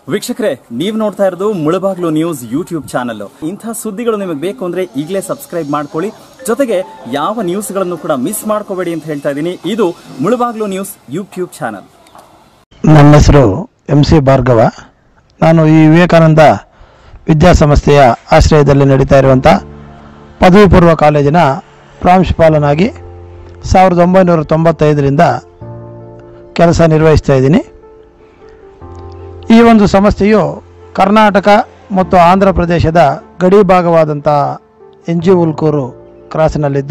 ವೀಕ್ಷಕರೇ ನೀವು ನೋಡ್ತಾ ಇರೋದು ಮುಳಬಾಗ್ಲು ನ್ಯೂಸ್ ಯೂಟ್ಯೂಬ್ ಚಾನಲ್ ಇಂಥ ಸುದ್ದಿಗಳು ನಿಮಗೆ ಬೇಕು ಅಂದ್ರೆ ಈಗಲೇ ಸಬ್ಸ್ಕ್ರೈಬ್ ಮಾಡ್ಕೊಳ್ಳಿ ಜೊತೆಗೆ ಯಾವ ನ್ಯೂಸ್ಗಳನ್ನು ಕೂಡ ಮಿಸ್ ಮಾಡ್ಕೋಬೇಡಿ ಅಂತ ಹೇಳ್ತಾ ಇದ್ದೀನಿ ಇದು ಮುಳಬಾಗ್ಲು ನ್ಯೂಸ್ ಯೂಟ್ಯೂಬ್ ಚಾನಲ್ ನನ್ನ ಹೆಸರು ಎಂ ಸಿ ಭಾರ್ಗವ ನಾನು ಈ ವಿವೇಕಾನಂದ ವಿದ್ಯಾಸಂಸ್ಥೆಯ ಆಶ್ರಯದಲ್ಲಿ ನಡೀತಾ ಇರುವಂಥ ಪದವಿ ಪೂರ್ವ ಕಾಲೇಜಿನ ಪ್ರಾಂಶುಪಾಲನಾಗಿ ಸಾವಿರದ ಒಂಬೈನೂರ ತೊಂಬತ್ತೈದರಿಂದ ಕೆಲಸ ನಿರ್ವಹಿಸ್ತಾ ಇದ್ದೀನಿ ಈ ಒಂದು ಸಂಸ್ಥೆಯು ಕರ್ನಾಟಕ ಮತ್ತು ಆಂಧ್ರ ಪ್ರದೇಶದ ಗಡಿ ಭಾಗವಾದಂಥ ಎನ್ ಜಿ ಉಲ್ಕೂರು ಕ್ರಾಸಿನಲ್ಲಿದ್ದು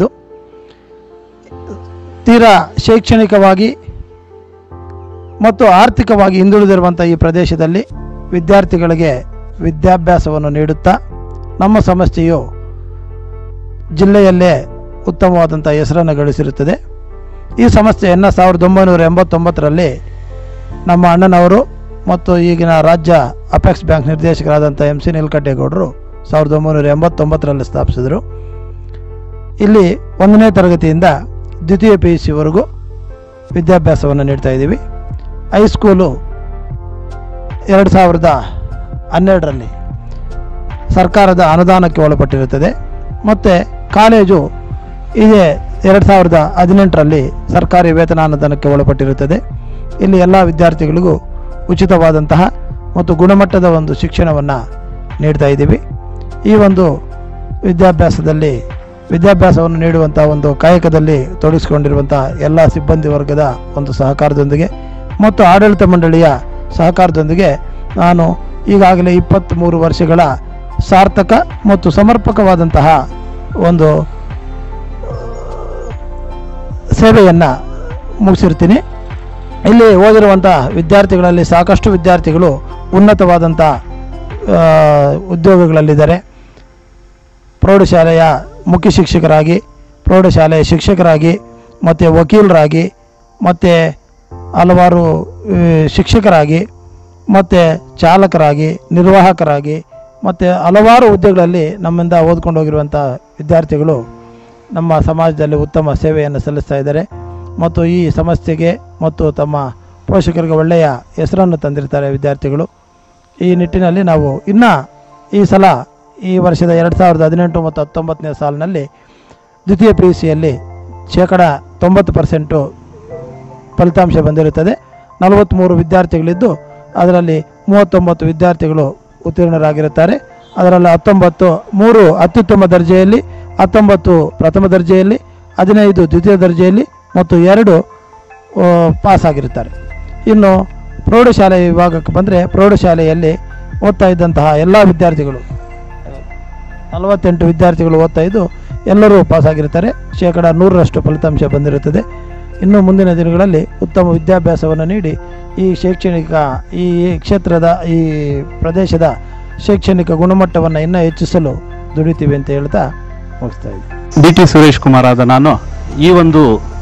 ತೀರಾ ಶೈಕ್ಷಣಿಕವಾಗಿ ಮತ್ತು ಆರ್ಥಿಕವಾಗಿ ಹಿಂದುಳಿದಿರುವಂಥ ಈ ಪ್ರದೇಶದಲ್ಲಿ ವಿದ್ಯಾರ್ಥಿಗಳಿಗೆ ವಿದ್ಯಾಭ್ಯಾಸವನ್ನು ನೀಡುತ್ತಾ ನಮ್ಮ ಸಂಸ್ಥೆಯು ಜಿಲ್ಲೆಯಲ್ಲೇ ಉತ್ತಮವಾದಂಥ ಹೆಸರನ್ನು ಗಳಿಸಿರುತ್ತದೆ ಈ ಸಂಸ್ಥೆಯನ್ನು ಸಾವಿರದ ಒಂಬೈನೂರ ಎಂಬತ್ತೊಂಬತ್ತರಲ್ಲಿ ನಮ್ಮ ಅಣ್ಣನವರು ಮತ್ತು ಈಗಿನ ರಾಜ್ಯ ಅಪೆಕ್ಸ್ ಬ್ಯಾಂಕ್ ನಿರ್ದೇಶಕರಾದಂಥ ಎಂ ಸಿ ನೀಲಕಂಠೇಗೌಡರು ಸಾವಿರದ ಒಂಬೈನೂರ ಎಂಬತ್ತೊಂಬತ್ತರಲ್ಲಿ ಸ್ಥಾಪಿಸಿದರು ಇಲ್ಲಿ ಒಂದನೇ ತರಗತಿಯಿಂದ ದ್ವಿತೀಯ ಪಿ ಯು ಸಿವರೆಗೂ ವಿದ್ಯಾಭ್ಯಾಸವನ್ನು ನೀಡ್ತಾ ಇದ್ದೀವಿ ಹೈಸ್ಕೂಲು ಎರಡು ಸಾವಿರದ ಹನ್ನೆರಡರಲ್ಲಿ ಸರ್ಕಾರದ ಅನುದಾನಕ್ಕೆ ಒಳಪಟ್ಟಿರುತ್ತದೆ ಮತ್ತು ಕಾಲೇಜು ಇದೇ ಎರಡು ಸಾವಿರದ ಹದಿನೆಂಟರಲ್ಲಿ ಸರ್ಕಾರಿ ವೇತನ ಅನುದಾನಕ್ಕೆ ಒಳಪಟ್ಟಿರುತ್ತದೆ ಇಲ್ಲಿ ಎಲ್ಲ ವಿದ್ಯಾರ್ಥಿಗಳಿಗೂ ಉಚಿತವಾದಂತಹ ಮತ್ತು ಗುಣಮಟ್ಟದ ಒಂದು ಶಿಕ್ಷಣವನ್ನು ನೀಡ್ತಾ ಇದ್ದೀವಿ ಈ ಒಂದು ವಿದ್ಯಾಭ್ಯಾಸದಲ್ಲಿ ವಿದ್ಯಾಭ್ಯಾಸವನ್ನು ನೀಡುವಂಥ ಒಂದು ಕಾಯಕದಲ್ಲಿ ತೊಡಗಿಸಿಕೊಂಡಿರುವಂಥ ಎಲ್ಲ ಸಿಬ್ಬಂದಿ ವರ್ಗದ ಒಂದು ಸಹಕಾರದೊಂದಿಗೆ ಮತ್ತು ಆಡಳಿತ ಮಂಡಳಿಯ ಸಹಕಾರದೊಂದಿಗೆ ನಾನು ಈಗಾಗಲೇ ಇಪ್ಪತ್ತ್ಮೂರು ವರ್ಷಗಳ ಸಾರ್ಥಕ ಮತ್ತು ಸಮರ್ಪಕವಾದಂತಹ ಒಂದು ಸೇವೆಯನ್ನು ಮುಗಿಸಿರ್ತೀನಿ ಇಲ್ಲಿ ಓದಿರುವಂಥ ವಿದ್ಯಾರ್ಥಿಗಳಲ್ಲಿ ಸಾಕಷ್ಟು ವಿದ್ಯಾರ್ಥಿಗಳು ಉನ್ನತವಾದಂಥ ಆ, ಉದ್ಯೋಗಗಳಲ್ಲಿದ್ದಾರೆ ಪ್ರೌಢಶಾಲೆಯ ಮುಖ್ಯ ಶಿಕ್ಷಕರಾಗಿ ಪ್ರೌಢಶಾಲೆಯ ಶಿಕ್ಷಕರಾಗಿ ಮತ್ತು ವಕೀಲರಾಗಿ ಮತ್ತು ಹಲವಾರು ಆ, ಶಿಕ್ಷಕರಾಗಿ ಮತ್ತು ಚಾಲಕರಾಗಿ ನಿರ್ವಾಹಕರಾಗಿ ಮತ್ತು ಹಲವಾರು ಹುದ್ದೆಗಳಲ್ಲಿ ನಮ್ಮಿಂದ ಓದ್ಕೊಂಡು ಹೋಗಿರುವಂಥ ವಿದ್ಯಾರ್ಥಿಗಳು ನಮ್ಮ ಸಮಾಜದಲ್ಲಿ ಉತ್ತಮ ಸೇವೆಯನ್ನು ಸಲ್ಲಿಸ್ತಾ ಇದ್ದಾರೆ ಮತ್ತು ಈ ಸಂಸ್ಥೆಗೆ ಮತ್ತು ತಮ್ಮ ಪೋಷಕರಿಗೆ ಒಳ್ಳೆಯ ಹೆಸರನ್ನು ತಂದಿರ್ತಾರೆ ವಿದ್ಯಾರ್ಥಿಗಳು ಈ ನಿಟ್ಟಿನಲ್ಲಿ ನಾವು ಇನ್ನು ಈ ಸಲ ಈ ವರ್ಷದ ಎರಡು ಸಾವಿರದ ಹದಿನೆಂಟು ಮತ್ತು ಹತ್ತೊಂಬತ್ತನೇ ಸಾಲಿನಲ್ಲಿ ದ್ವಿತೀಯ ಪಿ ಯು ಸಿಯಲ್ಲಿ ಶೇಕಡ ತೊಂಬತ್ತು ಪರ್ಸೆಂಟು ಫಲಿತಾಂಶ ಬಂದಿರುತ್ತದೆ ನಲವತ್ತ್ಮೂರು ವಿದ್ಯಾರ್ಥಿಗಳಿದ್ದು ಅದರಲ್ಲಿ ಮೂವತ್ತೊಂಬತ್ತು ವಿದ್ಯಾರ್ಥಿಗಳು ಉತ್ತೀರ್ಣರಾಗಿರುತ್ತಾರೆ ಅದರಲ್ಲಿ ಹತ್ತೊಂಬತ್ತು ಮೂರು ಅತ್ಯುತ್ತಮ ದರ್ಜೆಯಲ್ಲಿ ಹತ್ತೊಂಬತ್ತು ಪ್ರಥಮ ದರ್ಜೆಯಲ್ಲಿ ಹದಿನೈದು ದ್ವಿತೀಯ ದರ್ಜೆಯಲ್ಲಿ ಮತ್ತು ಎರಡು ಆ, ಪಾಸ್ ಆಗಿರುತ್ತಾರೆ ಇನ್ನು ಪ್ರೌಢಶಾಲೆ ವಿಭಾಗಕ್ಕೆ ಬಂದರೆ ಪ್ರೌಢಶಾಲೆಯಲ್ಲಿ ಓದ್ತಾ ಇದ್ದಂತಹ ಎಲ್ಲ ವಿದ್ಯಾರ್ಥಿಗಳು ನಲವತ್ತೆಂಟು ವಿದ್ಯಾರ್ಥಿಗಳು ಓದ್ತಾ ಇದ್ದು ಎಲ್ಲರೂ ಪಾಸಾಗಿರ್ತಾರೆ ಶೇಕಡ ನೂರರಷ್ಟು ಫಲಿತಾಂಶ ಬಂದಿರುತ್ತದೆ ಇನ್ನು ಮುಂದಿನ ದಿನಗಳಲ್ಲಿ ಉತ್ತಮ ವಿದ್ಯಾಭ್ಯಾಸವನ್ನು ನೀಡಿ ಈ ಶೈಕ್ಷಣಿಕ ಈ ಕ್ಷೇತ್ರದ ಈ ಪ್ರದೇಶದ ಶೈಕ್ಷಣಿಕ ಗುಣಮಟ್ಟವನ್ನು ಇನ್ನೂ ಹೆಚ್ಚಿಸಲು ದುಡಿತೀವಿ ಅಂತ ಹೇಳ್ತಾ ಮುಗಿಸ್ತಾ ಇದ್ದೀನಿ ಡಿ ಟಿ ಸುರೇಶ್ ಕುಮಾರ್ ಆದ ನಾನು ಈ ಒಂದು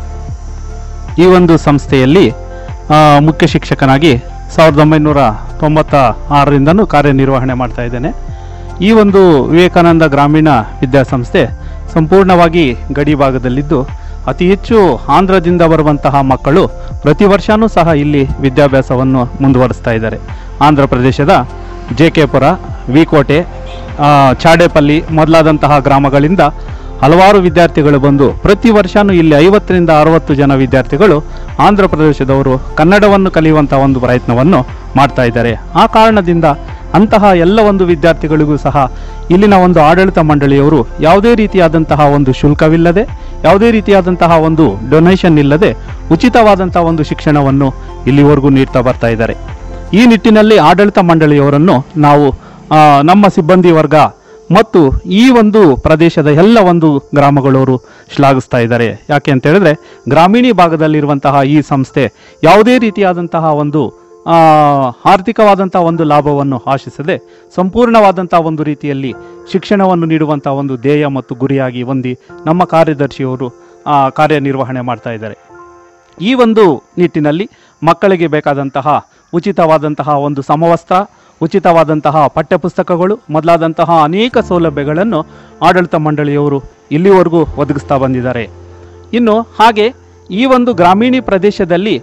ಈ ಒಂದು ಸಂಸ್ಥೆಯಲ್ಲಿ ಆ, ಮುಖ್ಯ ಶಿಕ್ಷಕನಾಗಿ ಸಾವಿರದ ಒಂಬೈನೂರ ತೊಂಬತ್ತ ಆರರಿಂದನೂ ಕಾರ್ಯನಿರ್ವಹಣೆ ಮಾಡ್ತಾ ಇದ್ದೇನೆ ಈ ಒಂದು ವಿವೇಕಾನಂದ ಗ್ರಾಮೀಣ ವಿದ್ಯಾಸಂಸ್ಥೆ ಸಂಪೂರ್ಣವಾಗಿ ಗಡಿ ಭಾಗದಲ್ಲಿದ್ದು ಅತಿ ಹೆಚ್ಚು ಆಂಧ್ರದಿಂದ ಬರುವಂತಹ ಮಕ್ಕಳು ಪ್ರತಿ ವರ್ಷವೂ ಸಹ ಇಲ್ಲಿ ವಿದ್ಯಾಭ್ಯಾಸವನ್ನು ಮುಂದುವರಿಸ್ತಾ ಇದ್ದಾರೆ ಆಂಧ್ರ ಪ್ರದೇಶದ ಜೆ ಕೆ ಪುರ ವಿಕೋಟೆ ಆ, ಚಾಡೇಪಲ್ಲಿ ಮೊದಲಾದಂತಹ ಗ್ರಾಮಗಳಿಂದ ಹಲವಾರು ವಿದ್ಯಾರ್ಥಿಗಳು ಬಂದು ಪ್ರತಿ ವರ್ಷವೂ ಇಲ್ಲಿ ಐವತ್ತರಿಂದ ಅರವತ್ತು ಜನ ವಿದ್ಯಾರ್ಥಿಗಳು ಆಂಧ್ರ ಪ್ರದೇಶದವರು ಕನ್ನಡವನ್ನು ಕಲಿಯುವಂಥ ಒಂದು ಪ್ರಯತ್ನವನ್ನು ಮಾಡ್ತಾ ಇದ್ದಾರೆ ಆ ಕಾರಣದಿಂದ ಅಂತಹ ಎಲ್ಲ ಒಂದು ವಿದ್ಯಾರ್ಥಿಗಳಿಗೂ ಸಹ ಇಲ್ಲಿನ ಒಂದು ಆಡಳಿತ ಮಂಡಳಿಯವರು ಯಾವುದೇ ರೀತಿಯಾದಂತಹ ಒಂದು ಶುಲ್ಕವಿಲ್ಲದೆ ಯಾವುದೇ ರೀತಿಯಾದಂತಹ ಒಂದು ಡೊನೇಷನ್ ಇಲ್ಲದೆ ಉಚಿತವಾದಂತಹ ಒಂದು ಶಿಕ್ಷಣವನ್ನು ಇಲ್ಲಿವರೆಗೂ ನೀಡ್ತಾ ಬರ್ತಾ ಇದ್ದಾರೆ ಈ ನಿಟ್ಟಿನಲ್ಲಿ ಆಡಳಿತ ಮಂಡಳಿಯವರನ್ನು ನಾವು ಆ, ನಮ್ಮ ಸಿಬ್ಬಂದಿ ವರ್ಗ ಮತ್ತು ಈ ಒಂದು ಪ್ರದೇಶದ ಎಲ್ಲ ಒಂದು ಗ್ರಾಮಗಳವರು ಶ್ಲಾಘಿಸ್ತಾ ಇದ್ದಾರೆ ಯಾಕೆ ಅಂತ ಹೇಳಿದ್ರೆ ಗ್ರಾಮೀಣ ಭಾಗದಲ್ಲಿರುವಂತಹ ಈ ಸಂಸ್ಥೆ ಯಾವುದೇ ರೀತಿಯಾದಂತಹ ಒಂದು ಆ, ಆರ್ಥಿಕವಾದಂತಹ ಒಂದು ಲಾಭವನ್ನು ಆಶಿಸದೆ ಸಂಪೂರ್ಣವಾದಂತಹ ಒಂದು ರೀತಿಯಲ್ಲಿ ಶಿಕ್ಷಣವನ್ನು ನೀಡುವಂತಹ ಒಂದು ಧ್ಯೇಯ ಮತ್ತು ಗುರಿಯಾಗಿ ಹೊಂದಿ ನಮ್ಮ ಕಾರ್ಯದರ್ಶಿಯವರು ಆ, ಕಾರ್ಯನಿರ್ವಹಣೆ ಮಾಡ್ತಾ ಇದ್ದಾರೆ ಈ ಒಂದು ನಿಟ್ಟಿನಲ್ಲಿ ಮಕ್ಕಳಿಗೆ ಬೇಕಾದಂತಹ ಉಚಿತವಾದಂತಹ ಒಂದು ಸಮವಸ್ತ್ರ ಉಚಿತವಾದಂತಹ ಪಠ್ಯಪುಸ್ತಕಗಳು ಮೊದಲಾದಂತಹ ಅನೇಕ ಸೌಲಭ್ಯಗಳನ್ನು ಆಡಳಿತ ಮಂಡಳಿಯವರು ಇಲ್ಲಿವರೆಗೂ ಒದಗಿಸ್ತಾ ಬಂದಿದ್ದಾರೆ ಇನ್ನು ಹಾಗೆ ಈ ಒಂದು ಗ್ರಾಮೀಣ ಪ್ರದೇಶದಲ್ಲಿ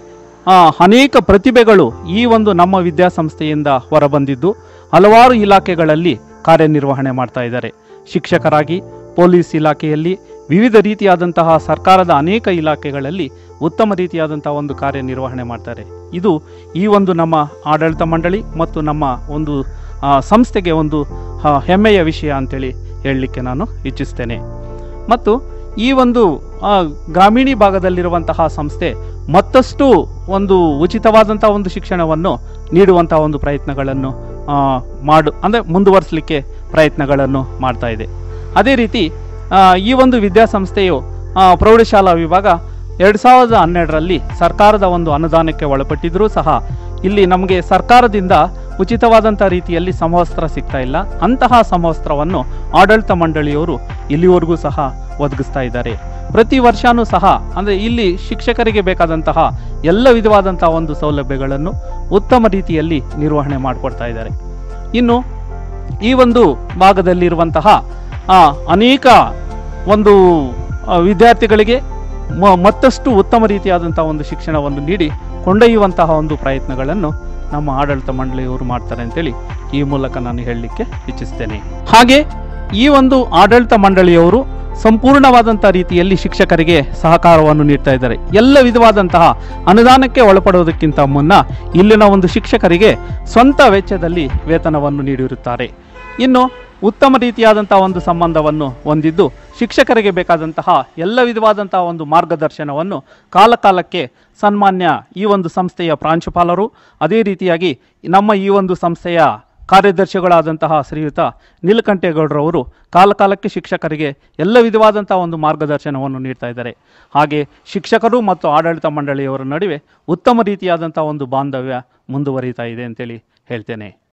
ಆ, ಅನೇಕ ಪ್ರತಿಭೆಗಳು ಈ ಒಂದು ನಮ್ಮ ವಿದ್ಯಾಸಂಸ್ಥೆಯಿಂದ ಹೊರಬಂದಿದ್ದು ಹಲವಾರು ಇಲಾಖೆಗಳಲ್ಲಿ ಕಾರ್ಯನಿರ್ವಹಣೆ ಮಾಡ್ತಾ ಇದ್ದಾರೆ ಶಿಕ್ಷಕರಾಗಿ ಪೊಲೀಸ್ ಇಲಾಖೆಯಲ್ಲಿ ವಿವಿಧ ರೀತಿಯಾದಂತಹ ಸರ್ಕಾರದ ಅನೇಕ ಇಲಾಖೆಗಳಲ್ಲಿ ಉತ್ತಮ ರೀತಿಯಾದಂತಹ ಒಂದು ಕಾರ್ಯನಿರ್ವಹಣೆ ಮಾಡ್ತಾರೆ ಇದು ಈ ಒಂದು ನಮ್ಮ ಆಡಳಿತ ಮಂಡಳಿ ಮತ್ತು ನಮ್ಮ ಒಂದು ಆ, ಸಂಸ್ಥೆಗೆ ಒಂದು ಆ, ಹೆಮ್ಮೆಯ ವಿಷಯ ಅಂತೇಳಿ ಹೇಳಲಿಕ್ಕೆ ನಾನು ಇಚ್ಛಿಸ್ತೇನೆ ಮತ್ತು ಈ ಒಂದು ಆ, ಗ್ರಾಮೀಣ ಭಾಗದಲ್ಲಿರುವಂತಹ ಸಂಸ್ಥೆ ಮತ್ತಷ್ಟು ಒಂದು ಉಚಿತವಾದಂತಹ ಒಂದು ಶಿಕ್ಷಣವನ್ನು ನೀಡುವಂತಹ ಒಂದು ಪ್ರಯತ್ನಗಳನ್ನು ಆ, ಮಾಡು ಅಂದರೆ ಮುಂದುವರಿಸಲಿಕ್ಕೆ ಪ್ರಯತ್ನಗಳನ್ನು ಮಾಡ್ತಾ ಇದೆ ಅದೇ ರೀತಿ ಆ, ಈ ಒಂದು ವಿದ್ಯಾಸಂಸ್ಥೆಯು ಆ, ಪ್ರೌಢಶಾಲಾ ವಿಭಾಗ ಎರಡು ಸಾವಿರದ ಹನ್ನೆರಡರಲ್ಲಿ ಸರ್ಕಾರದ ಒಂದು ಅನುದಾನಕ್ಕೆ ಒಳಪಟ್ಟಿದ್ರೂ ಸಹ ಇಲ್ಲಿ ನಮಗೆ ಸರ್ಕಾರದಿಂದ ಉಚಿತವಾದಂಥ ರೀತಿಯಲ್ಲಿ ಸಮವಸ್ತ್ರ ಸಿಗ್ತಾ ಇಲ್ಲ ಅಂತಹ ಸಮವಸ್ತ್ರವನ್ನು ಆಡಳಿತ ಮಂಡಳಿಯವರು ಇಲ್ಲಿವರೆಗೂ ಸಹ ಒದಗಿಸ್ತಾ ಇದ್ದಾರೆ ಪ್ರತಿ ವರ್ಷನೂ ಸಹ ಅಂದರೆ ಇಲ್ಲಿ ಶಿಕ್ಷಕರಿಗೆ ಬೇಕಾದಂತಹ ಎಲ್ಲ ವಿಧವಾದಂತಹ ಒಂದು ಸೌಲಭ್ಯಗಳನ್ನು ಉತ್ತಮ ರೀತಿಯಲ್ಲಿ ನಿರ್ವಹಣೆ ಮಾಡಿಕೊಡ್ತಾ ಇದ್ದಾರೆ ಇನ್ನು ಈ ಒಂದು ಭಾಗದಲ್ಲಿರುವಂತಹ ಆ, ಅನೇಕ ಒಂದು ಆ, ವಿದ್ಯಾರ್ಥಿಗಳಿಗೆ ಮ- ಮತ್ತಷ್ಟು ಉತ್ತಮ ರೀತಿಯಾದಂತಹ ಒಂದು ಶಿಕ್ಷಣವನ್ನು ನೀಡಿ ಕೊಂಡೊಯ್ಯುವಂತಹ ಒಂದು ಪ್ರಯತ್ನಗಳನ್ನು ನಮ್ಮ ಆಡಳಿತ ಮಂಡಳಿಯವರು ಮಾಡ್ತಾರೆ ಅಂತೇಳಿ ಈ ಮೂಲಕ ನಾನು ಹೇಳಲಿಕ್ಕೆ ಇಚ್ಛಿಸ್ತೇನೆ ಹಾಗೆ ಈ ಒಂದು ಆಡಳಿತ ಮಂಡಳಿಯವರು ಸಂಪೂರ್ಣವಾದಂತಹ ರೀತಿಯಲ್ಲಿ ಶಿಕ್ಷಕರಿಗೆ ಸಹಕಾರವನ್ನು ನೀಡ್ತಾ ಇದ್ದಾರೆ ಎಲ್ಲ ವಿಧವಾದಂತಹ ಅನುದಾನಕ್ಕೆ ಒಳಪಡುವುದಕ್ಕಿಂತ ಮುನ್ನ ಇಲ್ಲಿನ ಒಂದು ಶಿಕ್ಷಕರಿಗೆ ಸ್ವಂತ ವೆಚ್ಚದಲ್ಲಿ ವೇತನವನ್ನು ನೀಡಿರುತ್ತಾರೆ ಇನ್ನು ಉತ್ತಮ ರೀತಿಯಾದಂತಹ ಒಂದು ಸಂಬಂಧವನ್ನು ಹೊಂದಿದ್ದು ಶಿಕ್ಷಕರಿಗೆ ಬೇಕಾದಂತಹ ಎಲ್ಲ ವಿಧವಾದಂತಹ ಒಂದು ಮಾರ್ಗದರ್ಶನವನ್ನು ಕಾಲಕಾಲಕ್ಕೆ ಸನ್ಮಾನ್ಯ ಈ ಒಂದು ಸಂಸ್ಥೆಯ ಪ್ರಾಂಶುಪಾಲರು ಅದೇ ರೀತಿಯಾಗಿ ನಮ್ಮ ಈ ಒಂದು ಸಂಸ್ಥೆಯ ಕಾರ್ಯದರ್ಶಿಗಳಾದಂತಹ ಶ್ರೀಯುತ ನೀಲಕಂಠೇಗೌಡರವರು ಕಾಲಕಾಲಕ್ಕೆ ಶಿಕ್ಷಕರಿಗೆ ಎಲ್ಲ ವಿಧವಾದಂತಹ ಒಂದು ಮಾರ್ಗದರ್ಶನವನ್ನು ನೀಡ್ತಾ ಇದ್ದಾರೆ ಹಾಗೆ ಶಿಕ್ಷಕರು ಮತ್ತು ಆಡಳಿತ ಮಂಡಳಿಯವರ ನಡುವೆ ಉತ್ತಮ ರೀತಿಯಾದಂತಹ ಒಂದು ಬಾಂಧವ್ಯ ಮುಂದುವರಿತಾ ಇದೆ ಅಂತೇಳಿ ಹೇಳ್ತೇನೆ